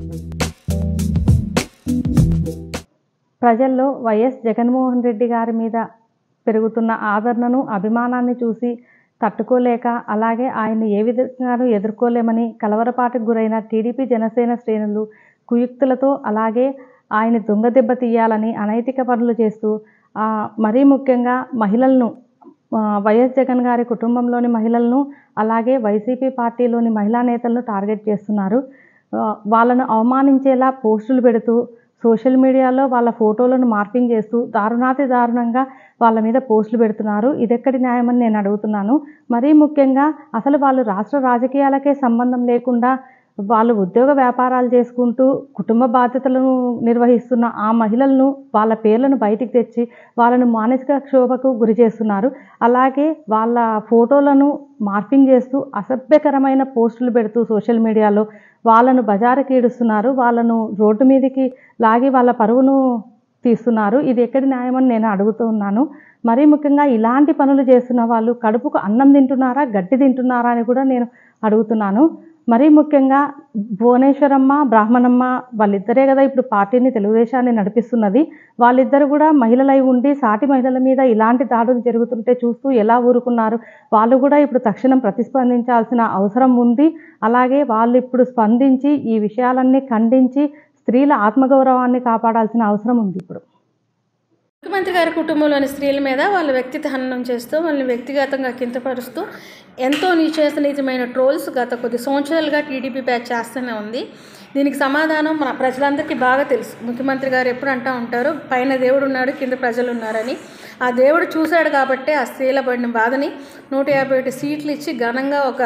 ప్రజల్లో వైఎస్ జగన్మోహన్ రెడ్డి గారి మీద పెరుగుతున్న ఆదరణను అభిమానాన్ని చూసి తట్టుకోలేక అలాగే ఆయన్ని ఏ విధంగానూ ఎదుర్కోలేమని కలవరపాటుకు గురైన టీడీపీ జనసేన శ్రేణులు కుయుక్తులతో అలాగే ఆయన దొంగ దెబ్బ తీయాలని అనైతిక పనులు చేస్తూ ఆ, మరీ ముఖ్యంగా మహిళలను ఆ, వైఎస్ జగన్ గారి కుటుంబంలోని మహిళలను అలాగే వైసీపీ పార్టీలోని మహిళా నేతలను టార్గెట్ చేస్తున్నారు ఆ, వాళ్ళను అవమానించేలా పోస్టులు పెడుతూ సోషల్ మీడియాలో వాళ్ళ ఫోటోలను మార్పింగ్ చేస్తూ దారుణాతి దారుణంగా వాళ్ళ మీద పోస్టులు పెడుతున్నారు ఇదెక్కడి న్యాయమని నేను అడుగుతున్నాను మరీ ముఖ్యంగా అసలు వాళ్ళు రాష్ట్ర రాజకీయాలకే సంబంధం లేకుండా వాళ్ళు ఉద్యోగ వ్యాపారాలు చేసుకుంటూ కుటుంబ బాధ్యతలను నిర్వహిస్తున్న ఆ మహిళలను వాళ్ళ పేర్లను బయటికి తెచ్చి వాళ్ళను మానసిక క్షోభకు గురి చేస్తున్నారు అలాగే వాళ్ళ ఫోటోలను మార్పింగ్ చేస్తూ అసభ్యకరమైన పోస్టులు పెడుతూ సోషల్ మీడియాలో వాళ్ళను బజారుకి ఈడుస్తున్నారు వాళ్ళను రోడ్డు మీదకి లాగి వాళ్ళ పరువును తీస్తున్నారు ఇది ఎక్కడి న్యాయమని నేను అడుగుతూ ఉన్నాను మరీ ముఖ్యంగా ఇలాంటి పనులు చేస్తున్న వాళ్ళు కడుపుకు అన్నం తింటున్నారా గడ్డి తింటున్నారా అని కూడా నేను అడుగుతున్నాను మరీ ముఖ్యంగా భువనేశ్వరమ్మ బ్రాహ్మణమ్మ వాళ్ళిద్దరే కదా ఇప్పుడు పార్టీని తెలుగుదేశాన్ని నడిపిస్తున్నది వాళ్ళిద్దరు కూడా మహిళలై ఉండి సాటి మహిళల మీద ఇలాంటి దాడులు జరుగుతుంటే చూస్తూ ఎలా ఊరుకున్నారు వాళ్ళు కూడా ఇప్పుడు తక్షణం ప్రతిస్పందించాల్సిన అవసరం ఉంది అలాగే వాళ్ళు ఇప్పుడు స్పందించి ఈ విషయాలన్నీ ఖండించి స్త్రీల ఆత్మగౌరవాన్ని కాపాడాల్సిన అవసరం ఉంది ఇప్పుడు ముఖ్యమంత్రి గారి కుటుంబంలోని స్త్రీల మీద వాళ్ళ వ్యక్తిత్వ హననం చేస్తూ వాళ్ళని వ్యక్తిగతంగా కించపరుస్తూ ఎంతో నీచేతనీతమైన ట్రోల్స్ గత కొద్ది సంవత్సరాలుగా టీడీపీ బ్యాచ్ చేస్తూనే ఉంది దీనికి సమాధానం మన ప్రజలందరికీ బాగా తెలుసు ముఖ్యమంత్రి గారు ఎప్పుడు అంటూ ఉంటారు పైన దేవుడు ఉన్నాడు కింద ప్రజలు ఉన్నారని ఆ దేవుడు చూశాడు కాబట్టి ఆ స్త్రీల పడిన బాధని నూట యాభై ఒకటి సీట్లు ఇచ్చి ఘనంగా ఒక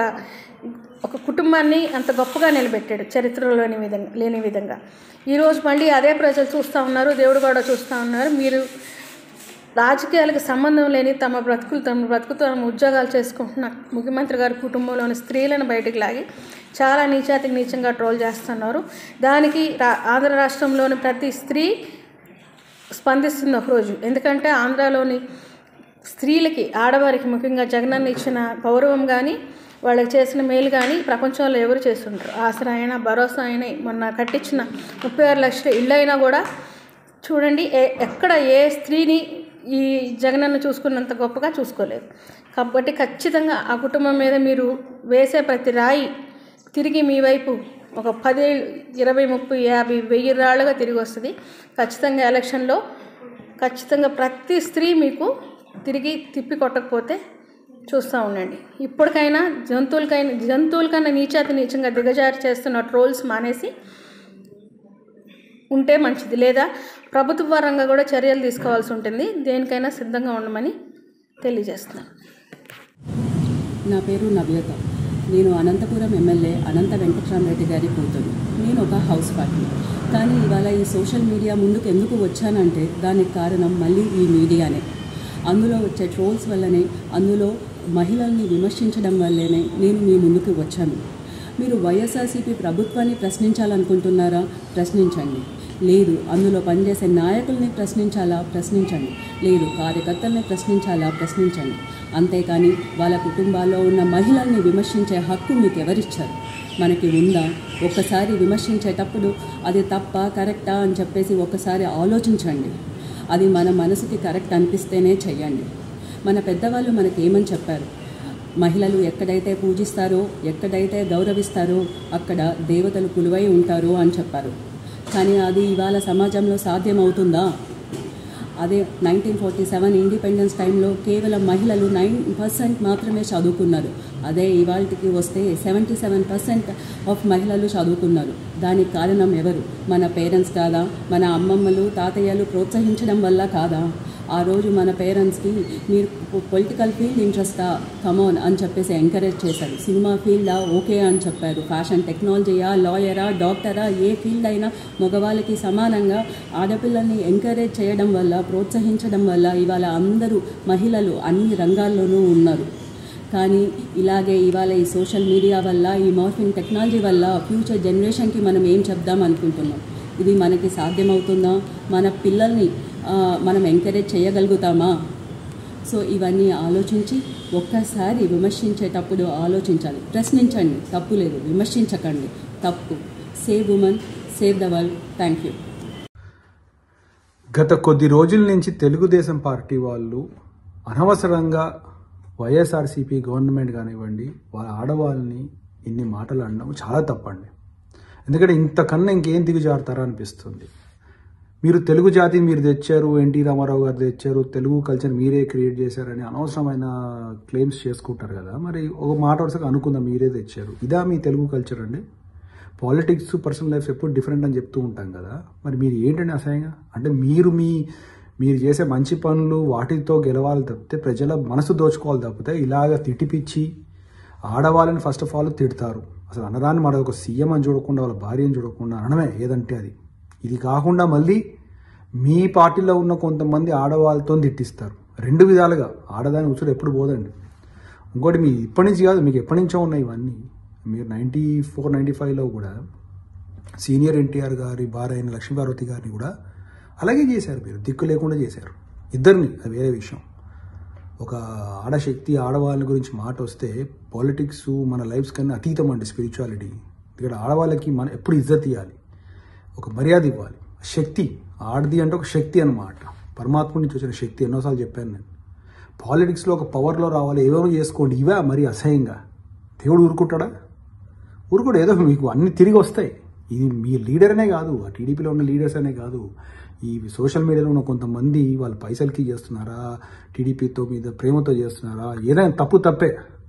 ఒక కుటుంబాన్ని అంత గొప్పగా నిలబెట్టాడు చరిత్రలో లేని విధంగా లేని విధంగా ఈరోజు మళ్ళీ అదే ప్రజలు చూస్తూ ఉన్నారు దేవుడు కూడా చూస్తూ ఉన్నారు మీరు రాజకీయాలకు సంబంధం లేని తమ బ్రతుకులు తమ బ్రతుకుతో తమ ఉద్యోగాలు చేసుకుంటున్న ముఖ్యమంత్రి గారి కుటుంబంలోని స్త్రీలను బయటికి లాగి చాలా నీచాతికి నీచంగా ట్రోల్ చేస్తున్నారు దానికి రా ఆంధ్ర రాష్ట్రంలోని ప్రతి స్త్రీ స్పందిస్తుంది ఒకరోజు ఎందుకంటే ఆంధ్రాలోని స్త్రీలకి ఆడవారికి ముఖ్యంగా జగనన్న ఇచ్చిన గౌరవం కానీ వాళ్ళకి చేసిన మేలు కానీ ప్రపంచంలో ఎవరు చేస్తుంటారు ఆసరా అయినా భరోసా అయినా మొన్న కట్టించిన ముప్పై ఆరు లక్షల ఇళ్ళు అయినా కూడా చూడండి ఏ ఎక్కడ ఏ స్త్రీని ఈ జగనన్న చూసుకున్నంత గొప్పగా చూసుకోలేదు కాబట్టి ఖచ్చితంగా ఆ కుటుంబం మీద మీరు వేసే ప్రతి రాయి తిరిగి మీ వైపు ఒక పదేళ్ళు ఇరవై ముప్పై యాభై వెయ్యి రాళ్ళుగా తిరిగి వస్తుంది ఖచ్చితంగా ఎలక్షన్లో ఖచ్చితంగా ప్రతి స్త్రీ మీకు తిరిగి తిప్పి కొట్టకపోతే చూస్తూ ఉండండి ఇప్పటికైనా జంతువులకైనా జంతువులకన్నా నీచాతి నీచంగా దిగజారి చేస్తున్న ట్రోల్స్ మానేసి ఉంటే మంచిది లేదా ప్రభుత్వ పరంగా కూడా చర్యలు తీసుకోవాల్సి ఉంటుంది దేనికైనా సిద్ధంగా ఉండమని తెలియజేస్తున్నాను నా పేరు నవ్యత నేను అనంతపురం ఎమ్మెల్యే అనంత వెంకటరామరెడ్డి గారి కూతురు నేను ఒక హౌస్ పార్టీ కానీ ఇవాళ ఈ సోషల్ మీడియా ముందుకు ఎందుకు వచ్చానంటే దానికి కారణం మళ్ళీ ఈ మీడియానే అందులో వచ్చే ట్రోల్స్ వల్లనే అందులో మహిళల్ని విమర్శించడం వల్లనే నేను మీ ముందుకు వచ్చాను మీరు వైఎస్ఆర్సీపీ ప్రభుత్వాన్ని ప్రశ్నించాలనుకుంటున్నారా ప్రశ్నించండి లేదు అందులో పనిచేసే నాయకుల్ని ప్రశ్నించాలా ప్రశ్నించండి లేదు కార్యకర్తల్ని ప్రశ్నించాలా ప్రశ్నించండి అంతేకాని వాళ్ళ కుటుంబాల్లో ఉన్న మహిళల్ని విమర్శించే హక్కు మీకు ఎవరిచ్చారు మనకి ఉందా ఒక్కసారి విమర్శించేటప్పుడు అది తప్ప కరెక్టా అని చెప్పేసి ఒక్కసారి ఆలోచించండి అది మన మనసుకి కరెక్ట్ అనిపిస్తేనే చెయ్యండి మన పెద్దవాళ్ళు మనకి ఏమని చెప్పారు మహిళలు ఎక్కడైతే పూజిస్తారో ఎక్కడైతే గౌరవిస్తారో అక్కడ దేవతలు కొలువై ఉంటారు అని చెప్పారు కానీ అది ఇవాళ సమాజంలో సాధ్యమవుతుందా అదే నైన్టీన్ ఫార్టీ సెవెన్ ఇండిపెండెన్స్ టైంలో కేవలం మహిళలు నైన్ పర్సెంట్ మాత్రమే చదువుకున్నారు అదే ఇవాళకి వస్తే సెవెంటీ సెవెన్ పర్సెంట్ ఆఫ్ మహిళలు చదువుకున్నారు దానికి కారణం ఎవరు మన పేరెంట్స్ కాదా మన అమ్మమ్మలు తాతయ్యలు ప్రోత్సహించడం వల్ల కాదా ఆ రోజు మన పేరెంట్స్కి మీరు పొలిటికల్ ఫీల్డ్ ఇంట్రెస్టా కమోన్ అని చెప్పేసి ఎంకరేజ్ చేశారు సినిమా ఫీల్డా ఓకే అని చెప్పారు ఫ్యాషన్ టెక్నాలజీయా లాయరా డాక్టరా ఏ ఫీల్డ్ అయినా మగవాళ్ళకి సమానంగా ఆడపిల్లల్ని ఎంకరేజ్ చేయడం వల్ల ప్రోత్సహించడం వల్ల ఇవాళ అందరూ మహిళలు అన్ని రంగాల్లోనూ ఉన్నారు కానీ ఇలాగే ఇవాళ ఈ సోషల్ మీడియా వల్ల ఈ మార్ఫింగ్ టెక్నాలజీ వల్ల ఫ్యూచర్ జనరేషన్కి మనం ఏం చెప్దాం అనుకుంటున్నాం ఇది మనకి సాధ్యమవుతుందా మన పిల్లల్ని ఆ, మనం ఎంకరేజ్ చేయగలుగుతామా సో ఇవన్నీ ఆలోచించి ఒక్కసారి విమర్శించేటప్పుడు ఆలోచించాలి ప్రశ్నించండి తప్పు లేదు విమర్శించకండి తప్పు save women save the world thank you గత కొద్ది రోజుల నుంచి తెలుగుదేశం పార్టీ వాళ్ళు అనవసరంగా వైఎస్ఆర్సీపీ గవర్నమెంట్ కానివ్వండి వాళ్ళ ఆడవాళ్ళని ఇన్ని మాటలు అనడం చాలా తప్పండి ఎందుకంటే ఇంతకన్నా ఇంకేం దిగుజారుతారా అనిపిస్తుంది మీరు తెలుగు జాతి మీరు తెచ్చారు ఎన్టీ రామారావు గారు తెచ్చారు తెలుగు కల్చర్ మీరే క్రియేట్ చేశారని అనవసరమైన క్లెయిమ్స్ చేసుకుంటారు కదా మరి ఒక మాట వరుసగా అనుకుందాం మీరే తెచ్చారు ఇదా మీ తెలుగు కల్చర్ అండి పాలిటిక్స్ పర్సనల్ లైఫ్ ఎప్పుడు డిఫరెంట్ అని చెప్తూ ఉంటాం కదా మరి మీరు ఏంటండి అసహ్యంగా అంటే మీరు మీ మీరు చేసే మంచి పనులు వాటితో గెలవాలి తప్పితే ప్రజల మనసు దోచుకోవాలి తప్పితే ఇలాగ తిట్టిపిచ్చి ఆడవాళ్ళని ఫస్ట్ ఆఫ్ ఆల్ తిడతారు అసలు అనరాని మన ఒక సీఎం అని చూడకుండా వాళ్ళ భార్యని చూడకుండా అనడమే ఏదంటే అది ఇది కాకుండా మళ్ళీ మీ పార్టీలో ఉన్న కొంతమంది ఆడవాళ్ళతో తిట్టిస్తారు రెండు విధాలుగా ఆడదాని ఉసురు ఎప్పుడు పోదండి ఇంకోటి మీ ఇప్పటి నుంచి కాదు మీకు ఎప్పటి నుంచో ఉన్నాయి ఇవన్నీ మీరు నైంటీ ఫోర్ నైంటీ ఫైవ్లో కూడా సీనియర్ ఎన్టీఆర్ గారి భార్య అయిన లక్ష్మీపార్వతి గారిని కూడా అలాగే చేశారు మీరు దిక్కు లేకుండా చేశారు ఇద్దరిని అది వేరే విషయం ఒక ఆడశక్తి ఆడవాళ్ళ గురించి మాట వస్తే పాలిటిక్స్ మన లైఫ్స్ కన్నా అతీతం అండి స్పిరిచువాలిటీ ఇక్కడ ఆడవాళ్ళకి మనం ఎప్పుడు ఇజ్జత్ ఇవ్వాలి ఒక మర్యాద ఇవ్వాలి శక్తి ఆడది అంటే ఒక శక్తి అన్నమాట పరమాత్మ నుంచి వచ్చిన శక్తి ఎన్నోసార్లు చెప్పాను నేను పాలిటిక్స్లో ఒక పవర్లో రావాలి ఏమేమో చేసుకోండి ఇవే మరి అసహ్యంగా దేవుడు ఊరుకుంటాడా ఊరుకోడు ఏదో మీకు అన్ని తిరిగి వస్తాయి ఇది మీ లీడర్ అనే కాదు ఆ టీడీపీలో ఉన్న లీడర్స్ అనే కాదు ఈ సోషల్ మీడియాలో ఉన్న కొంతమంది వాళ్ళ పైసలకి చేస్తున్నారా టీడీపీతో మీద ప్రేమతో చేస్తున్నారా ఏదైనా తప్పు తప్పే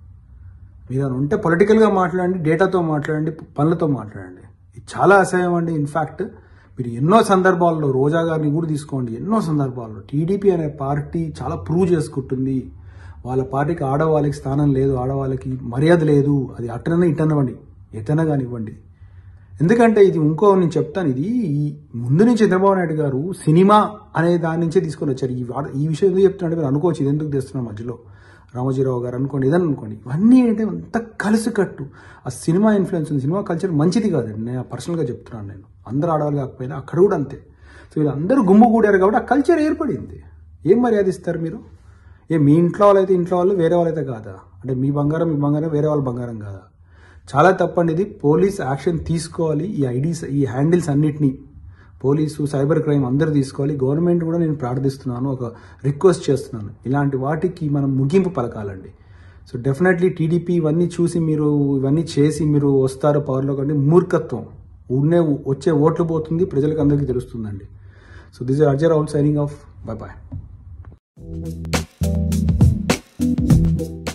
మీరు ఏమైనా ఉంటే పొలిటికల్గా మాట్లాడండి డేటాతో మాట్లాడండి పనులతో మాట్లాడండి ఇది చాలా అసహ్యం అండి ఇన్ఫ్యాక్ట్ మీరు ఎన్నో సందర్భాల్లో రోజా గారిని కూడా తీసుకోండి ఎన్నో సందర్భాల్లో టీడీపీ అనే పార్టీ చాలా ప్రూవ్ చేసుకుంటుంది వాళ్ళ పార్టీకి ఆడవాళ్ళకి స్థానం లేదు ఆడవాళ్ళకి మర్యాద లేదు అది అట్టనైనా ఇట్టనివ్వండి ఎటైనా కానివ్వండి ఎందుకంటే ఇది ఇంకో నేను చెప్తాను ఇది ఈ ముందు నుంచి చంద్రబాబు నాయుడు గారు సినిమా అనే దాని నుంచే తీసుకొని వచ్చారు ఈ వాడ- ఈ విషయం ఎందుకు చెప్తున్నాడు మీరు అనుకోవచ్చు ఇది ఎందుకు తెస్తున్నాం మధ్యలో రామోజీరావు గారు అనుకోండి ఏదన్నా అనుకోండి ఇవన్నీ ఏంటంటే అంత కలిసికట్టు ఆ సినిమా ఇన్ఫ్లుయెన్స్ ఉంది సినిమా కల్చర్ మంచిది కాదండి నేను పర్సనల్గా చెప్తున్నాను నేను అందరూ ఆడవాళ్ళు కాకపోయినా అక్కడ కూడా అంతే సో వీళ్ళందరూ గుమ్ము కూడారు కాబట్టి ఆ కల్చర్ ఏర్పడింది ఏం మర్యాద ఇస్తారు మీరు ఏ మీ ఇంట్లో వాళ్ళైతే ఇంట్లో వాళ్ళు వేరే వాళ్ళైతే కాదా అంటే మీ బంగారం మీ బంగారం వేరే వాళ్ళ బంగారం కాదా చాలా తప్పండి ఇది పోలీస్ యాక్షన్ తీసుకోవాలి ఈ ఐడీస్ ఈ హ్యాండిల్స్ అన్నిటినీ పోలీసు సైబర్ క్రైమ్ అందరూ తీసుకోవాలి గవర్నమెంట్ కూడా నేను ప్రార్థిస్తున్నాను ఒక రిక్వెస్ట్ చేస్తున్నాను ఇలాంటి వాటికి మనం ముగింపు పలకాలండి సో డెఫినెట్లీ టీడీపీ ఇవన్నీ చూసి మీరు ఇవన్నీ చేసి మీరు వస్తారు పవర్లో కంటే మూర్ఖత్వం ఉన్నే వచ్చే ఓట్లు పోతుంది ప్రజలకు అందరికీ తెలుస్తుందండి సో దిస్ అర్జర్ out signing off by bye